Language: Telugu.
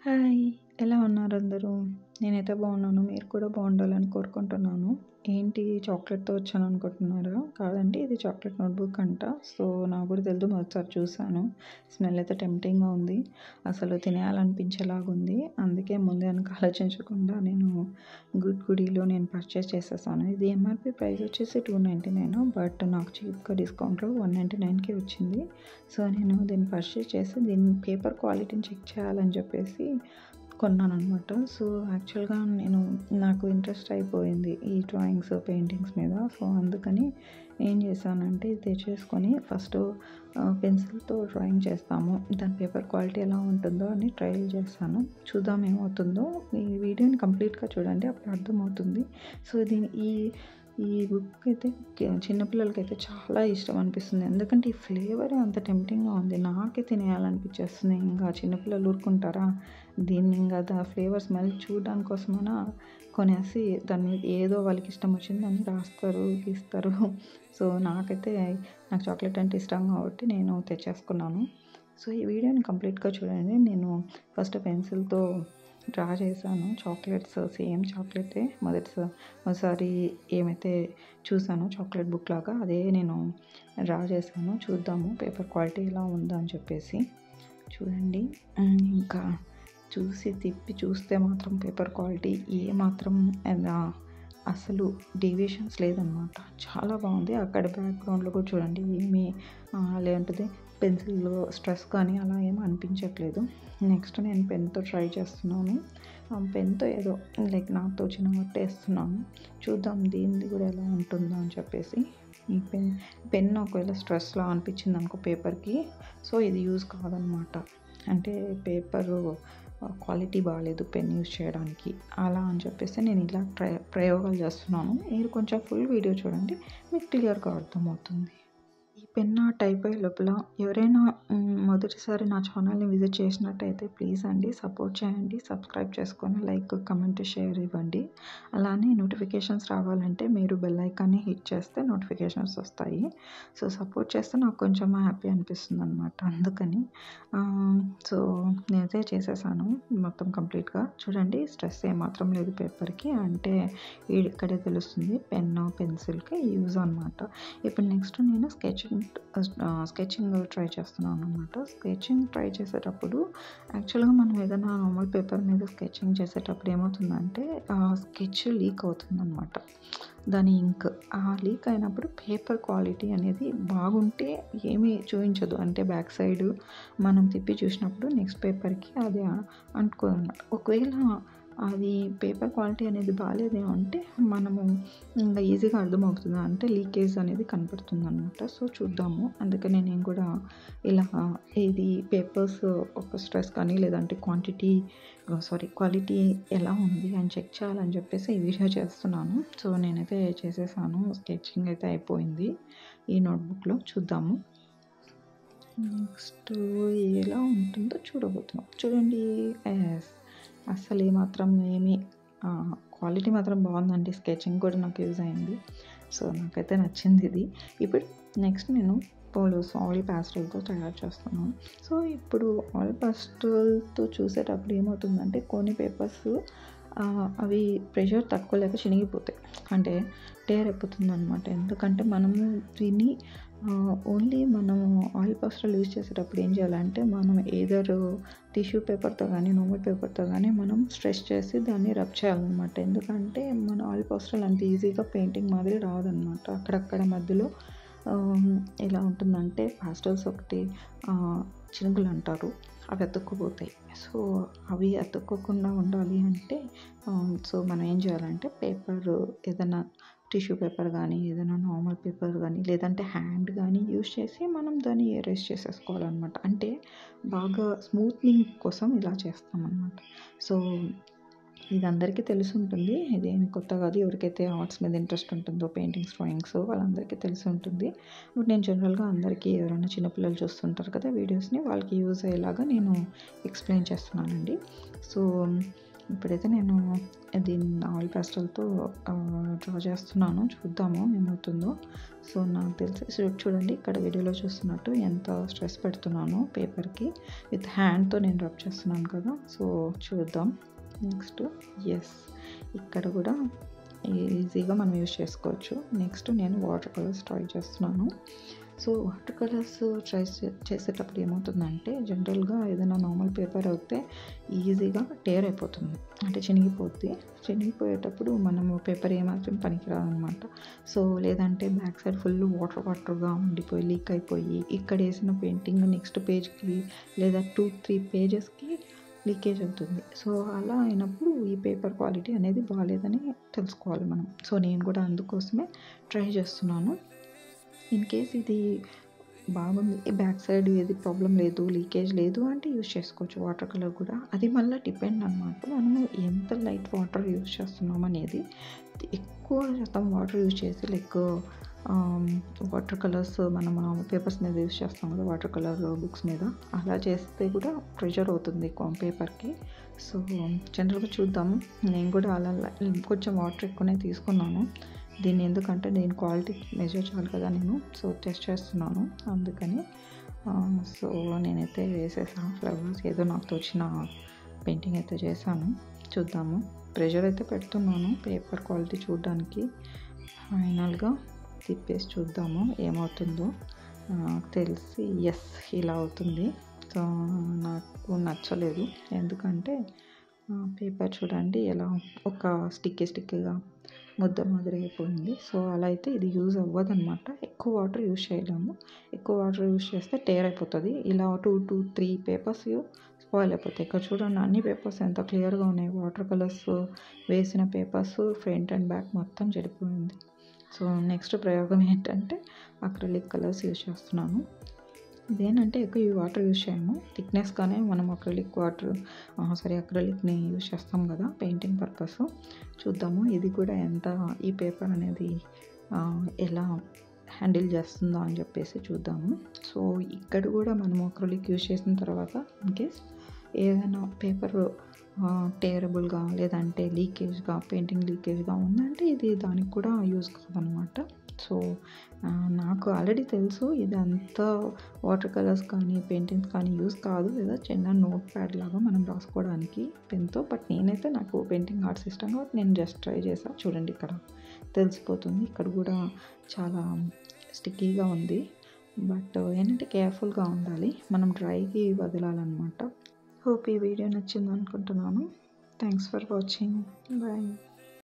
హాయ్ ఎలా ఉన్నారు అందరూ నేనైతే బాగున్నాను మీరు కూడా బాగుండాలని కోరుకుంటున్నాను ఏంటి చాక్లెట్తో వచ్చాను అనుకుంటున్నారా కాదండి ఇది చాక్లెట్ నోట్బుక్ అంట సో నాకు కూడా తెలియదు మొదటిసారి చూసాను స్మెల్ అయితే టెంప్టింగ్గా ఉంది అసలు తినేయాలనిపించేలాగా ఉంది అందుకే ముందే వెనక ఆలోచించకుండా నేను గుడ్ గుడీలో నేను పర్చేస్ చేసేసాను ఇది ఎంఆర్పి ప్రైస్ వచ్చేసి టూ నైంటీ నైన్ బట్ నాకు చీప్గా డిస్కౌంట్లో వన్ నైంటీ నైన్కి వచ్చింది సో నేను దీన్ని పర్చేస్ చేసి దీని పేపర్ క్వాలిటీని చెక్ చేయాలని చెప్పేసి కొన్నాను అనమాట సో యాక్చువల్గా నేను నాకు ఇంట్రెస్ట్ అయిపోయింది ఈ డ్రాయింగ్స్ పెయింటింగ్స్ మీద సో అందుకని ఏం చేశానంటే ఇది తెచ్చేసుకొని ఫస్ట్ పెన్సిల్తో డ్రాయింగ్ చేస్తాము దాని పేపర్ క్వాలిటీ ఎలా ఉంటుందో అని ట్రయల్ చేస్తాను చూద్దాం ఏమవుతుందో ఈ వీడియోని కంప్లీట్గా చూడండి అప్పుడు అర్థమవుతుంది సో దీని ఈ ఈ బుక్ అయితే చిన్నపిల్లలకి అయితే చాలా ఇష్టం అనిపిస్తుంది ఎందుకంటే ఈ ఫ్లేవర్ అంత టెంప్టింగ్గా ఉంది నాకే తినేయాలనిపించేస్తుంది ఇంకా చిన్నపిల్లలు ఊరుకుంటారా దీన్ని ఇంకా దా ఫ్లేవర్ స్మెల్ చూడడానికి కోసమైనా కొనేసి దాని మీద ఏదో వాళ్ళకి ఇష్టం వచ్చింది అని రాస్తారు గీస్తారు సో నాకైతే నాకు చాక్లెట్ అంటే ఇష్టం కాబట్టి నేను తెచ్చేసుకున్నాను సో ఈ వీడియోని కంప్లీట్గా చూడండి నేను ఫస్ట్ పెన్సిల్తో డ్రా చేశాను చాక్లెట్స్ సేమ్ చాక్లెటే మొదటి ఒకసారి ఏమైతే చూసానో చాక్లెట్ బుక్ లాగా అదే నేను డ్రా చేశాను చూద్దాము పేపర్ క్వాలిటీ ఎలా ఉందా అని చెప్పేసి చూడండి ఇంకా చూసి తిప్పి చూస్తే మాత్రం పేపర్ క్వాలిటీ ఏ మాత్రం అసలు డీవియేషన్స్ లేదనమాట చాలా బాగుంది అక్కడ బ్యాక్గ్రౌండ్లో కూడా చూడండి ఏమీ లేదంటే పెన్సిల్లో స్ట్రెస్ కానీ అలా ఏమీ అనిపించట్లేదు నెక్స్ట్ నేను పెన్తో ట్రై చేస్తున్నాను పెన్తో ఏదో లైక్ నాకు తోచిన మట్టి వేస్తున్నాను చూద్దాం దీనిది కూడా ఎలా ఉంటుందో అని చెప్పేసి ఈ పెన్ పెన్ ఒకవేళ స్ట్రెస్లా అనిపించింది అనుకో పేపర్కి సో ఇది యూజ్ కాదనమాట అంటే పేపరు క్వాలిటీ బాగాలేదు పెన్ యూజ్ చేయడానికి అలా అని చెప్పేసి నేను ఇలా ట్రై ప్రయోగాలు చేస్తున్నాను మీరు కొంచెం ఫుల్ వీడియో చూడండి మీకు క్లియర్గా అర్థమవుతుంది ఈ పెన్ ఆర్ట్ అయిపోయే లోపల ఎవరైనా మొదటిసారి నా ఛానల్ని విజిట్ చేసినట్టయితే ప్లీజ్ అండి సపోర్ట్ చేయండి సబ్స్క్రైబ్ చేసుకొని లైక్ కమెంట్ షేర్ ఇవ్వండి అలానే నోటిఫికేషన్స్ రావాలంటే మీరు బెల్ ఐకాన్ని హిట్ చేస్తే నోటిఫికేషన్స్ వస్తాయి సో సపోర్ట్ చేస్తే నాకు కొంచెం హ్యాపీ అనిపిస్తుంది అనమాట అందుకని సో నేనైతే చేసేసాను మొత్తం కంప్లీట్గా చూడండి స్ట్రెస్ ఏమాత్రం లేదు పేపర్కి అంటే ఇక్కడే తెలుస్తుంది పెన్ పెన్సిల్కి యూజ్ అనమాట ఇప్పుడు నెక్స్ట్ నేను స్కెచ్ స్కెచింగ్ ట్రై చేస్తున్నాను అనమాట స్కెచింగ్ ట్రై చేసేటప్పుడు యాక్చువల్గా మనం ఏదైనా నార్మల్ పేపర్ మీద స్కెచింగ్ చేసేటప్పుడు ఏమవుతుందంటే ఆ స్కెచ్ లీక్ అవుతుందన్నమాట దాని ఇంక్ ఆ లీక్ అయినప్పుడు పేపర్ క్వాలిటీ అనేది బాగుంటే ఏమీ చూపించదు అంటే బ్యాక్ సైడ్ మనం తిప్పి చూసినప్పుడు నెక్స్ట్ పేపర్కి అది అంటుకోదన్నమాట ఒకవేళ అది పేపర్ క్వాలిటీ అనేది బాగాలేదేమో అంటే మనము ఇంకా ఈజీగా అర్థమవుతుంది అంటే లీకేజ్ అనేది కనపడుతుంది అనమాట సో చూద్దాము అందుకనే నేను కూడా ఇలా ఇది పేపర్స్ ఒక స్ట్రెస్ కానీ లేదంటే క్వాంటిటీ సారీ క్వాలిటీ ఎలా ఉంది అని చెక్ చేయాలని చెప్పేసి ఈ వీడియో చేస్తున్నాను సో నేనైతే చేసేసాను స్కెచింగ్ అయితే అయిపోయింది ఈ నోట్బుక్లో చూద్దాము నెక్స్ట్ ఎలా ఉంటుందో చూడబోతున్నాం చూడండి అసలు ఏమాత్రం ఏమీ క్వాలిటీ మాత్రం బాగుందండి స్కెచింగ్ కూడా నాకు యూజ్ అయింది సో నాకైతే నచ్చింది ఇది ఇప్పుడు నెక్స్ట్ నేను పోలోస్ ఆయిల్ ప్యాస్టల్తో తయారు చేస్తున్నాను సో ఇప్పుడు ఆయిల్ ప్యాస్టల్తో చూసేటప్పుడు ఏమవుతుందంటే కొన్ని పేపర్స్ అవి ప్రెషర్ తక్కువ లేక చినిగిపోతాయి అంటే టేర్ అయిపోతుంది అనమాట ఎందుకంటే మనము దీన్ని ఓన్లీ మనము ఆయిల్ పాస్టల్ యూజ్ చేసేటప్పుడు ఏం చేయాలంటే మనం ఏదర్ టిష్యూ పేపర్తో కానీ నార్మల్ పేపర్తో కానీ మనం స్ట్రెచ్ చేసి దాన్ని రబ్ చేయాలన్నమాట ఎందుకంటే మన ఆయిల్ పాస్టల్ అంత ఈజీగా పెయింటింగ్ మాదిరి రాదనమాట అక్కడక్కడ మధ్యలో ఎలా ఉంటుందంటే పాస్టల్స్ ఒకటి చినుకులు అంటారు అవి అతుక్కుపోతాయి సో అవి అతుక్కోకుండా ఉండాలి అంటే సో మనం ఏం చేయాలంటే పేపర్ ఏదైనా టిష్యూ పేపర్ కానీ ఏదైనా నార్మల్ పేపర్ కానీ లేదంటే హ్యాండ్ కానీ యూస్ చేసి మనం దాన్ని ఎరేస్ చేసేసుకోవాలన్నమాట అంటే బాగా స్మూత్నింగ్ కోసం ఇలా చేస్తామన్నమాట సో ఇది అందరికీ తెలిసి ఉంటుంది ఇదేమి కొత్త కాదు ఎవరికైతే ఆర్ట్స్ మీద ఇంట్రెస్ట్ ఉంటుందో పెయింటింగ్స్ డ్రాయింగ్స్ వాళ్ళందరికీ తెలిసి ఉంటుంది బట్ నేను జనరల్గా అందరికీ ఎవరైనా చిన్నపిల్లలు చూస్తుంటారు కదా వీడియోస్ని వాళ్ళకి యూజ్ అయ్యేలాగా నేను ఎక్స్ప్లెయిన్ చేస్తున్నానండి సో ఇప్పుడైతే నేను దీన్ని ఆయిల్ పేస్టల్తో డ్రా చేస్తున్నాను చూద్దాము ఏమవుతుందో సో నాకు తెలిసి చూ- చూడండి ఇక్కడ వీడియోలో చూస్తున్నట్టు ఎంత స్ట్రెస్ పెడుతున్నాను పేపర్కి విత్ హ్యాండ్తో నేను రబ్ చేస్తున్నాను కదా సో చూద్దాం నెక్స్ట్ ఎస్ ఇక్కడ కూడా ఈజీగా మనం యూజ్ చేసుకోవచ్చు నెక్స్ట్ నేను వాటర్ కలర్స్ ట్రై చేస్తున్నాను సో వాటర్ కలర్స్ ట్రై చేసేటప్పుడు ఏమవుతుందంటే జనరల్గా ఏదైనా నార్మల్ పేపర్ అయితే ఈజీగా టేర్ అయిపోతుంది అంటే చినిగిపోద్ది చినిగిపోయేటప్పుడు మనము పేపర్ ఏమాత్రం పనికిరాదనమాట సో లేదంటే బ్యాక్ సైడ్ ఫుల్ వాటర్ వాటర్గా ఉండిపోయి లీక్ అయిపోయి ఇక్కడ వేసిన పెయింటింగ్ నెక్స్ట్ పేజ్కి లేదా టూ త్రీ పేజెస్కి లీకేజ్ అవుతుంది సో అలా అయినప్పుడు ఈ పేపర్ క్వాలిటీ అనేది బాగాలేదని తెలుసుకోవాలి మనం సో నేను కూడా అందుకోసమే ట్రై చేస్తున్నాను ఇన్ కేస్ ఇది బాగుంది బ్యాక్ సైడ్ ఏది ప్రాబ్లం లేదు లీకేజ్ లేదు అంటే యూజ్ చేసుకోవచ్చు వాటర్ కలర్ కూడా అది మళ్ళీ డిపెండ్ అనమాట మనము ఎంత లైట్ వాటర్ యూజ్ చేస్తున్నాం అనేది ఎక్కువ శాతం వాటర్ యూజ్ చేసి లైక్ వాటర్ కలర్స్ మనం పేపర్స్ మీద యూజ్ చేస్తాం కదా వాటర్ కలర్ బుక్స్ మీద అలా చేస్తే కూడా ప్రెషర్ అవుతుంది పేపర్కి సో జనరల్గా చూద్దాము నేను కూడా అలా కొంచెం వాటర్ ఎక్కువనే తీసుకున్నాను దీన్ని ఎందుకంటే దీని క్వాలిటీ మెజర్ చేయాలి కదా నేను సో టెస్ట్ చేస్తున్నాను అందుకని ఆ, సో నేనైతే వేసేసాను ఫ్లవర్స్ ఏదో నాకు తోచిన పెయింటింగ్ అయితే చేశాను చూద్దాము ప్రెషర్ అయితే పెడుతున్నాను పేపర్ క్వాలిటీ చూడడానికి ఫైనల్గా తిప్పేసి చూద్దాము ఏమవుతుందో నాకు తెలిసి ఎస్ ఇలా అవుతుంది సో నాకు నచ్చలేదు ఎందుకంటే పేపర్ చూడండి ఎలా ఒక స్టిక్కీ స్టిక్కీగా ముద్ద మాదిరి అయిపోయింది సో అలా అయితే ఇది యూజ్ అవ్వదు అనమాట ఎక్కువ వాటర్ యూజ్ చేయలేము ఎక్కువ వాటర్ యూజ్ చేస్తే టేర్ అయిపోతుంది ఇలా two two three papers spoil అయిపోతాయి ఇక్కడ చూడండి అన్ని పేపర్స్ ఎంత క్లియర్గా ఉన్నాయి వాటర్ కలర్స్ వేసిన పేపర్స్ ఫ్రంట్ అండ్ బ్యాక్ మొత్తం చెడిపోయింది సో నెక్స్ట్ ప్రయోగం ఏంటంటే అక్రలిక్ కలర్స్ యూజ్ చేస్తున్నాను ఇదేంటంటే ఎక్కువ ఈ వాటర్ యూజ్ చేయము థిక్నెస్గానే మనం అక్రలిక్ వాటర్ సారీ అక్రలిక్ని యూజ్ చేస్తాం కదా పెయింటింగ్ పర్పస్ చూద్దాము ఇది కూడా ఎంత ఈ పేపర్ అనేది ఆ, ఎలా హ్యాండిల్ చేస్తుందో అని చెప్పేసి చూద్దాము సో ఇక్కడ కూడా మనం అక్రలిక్ యూజ్ చేసిన తర్వాత ఇన్ కేస్ ఏదైనా పేపర్ టేరబుల్గా లేదంటే లీకేజ్గా పెయింటింగ్ లీకేజ్గా ఉందంటే ఇది దానికి కూడా యూజ్ కాదనమాట సో ఆ, నాకు ఆల్రెడీ తెలుసు ఇది అంతా వాటర్ కలర్స్ కానీ పెయింటింగ్స్ కానీ యూస్ కాదు లేదా చిన్న నోట్ ప్యాడ్ లాగా మనం రాసుకోవడానికి పెన్తో బట్ నేనైతే నాకు పెయింటింగ్ ఆర్ట్స్ ఇష్టం కాబట్టి నేను జస్ట్ ట్రై చేసా చూడండి ఇక్కడ తెలిసిపోతుంది ఇక్కడ కూడా చాలా స్టిక్కీగా ఉంది బట్ ఏంటంటే కేర్ఫుల్గా ఉండాలి మనం డ్రైకి వదలాలన్నమాట హోప్ ఈ వీడియో నచ్చింది అనుకుంటున్నాను థ్యాంక్స్ ఫర్ వాచింగ్ బాయ్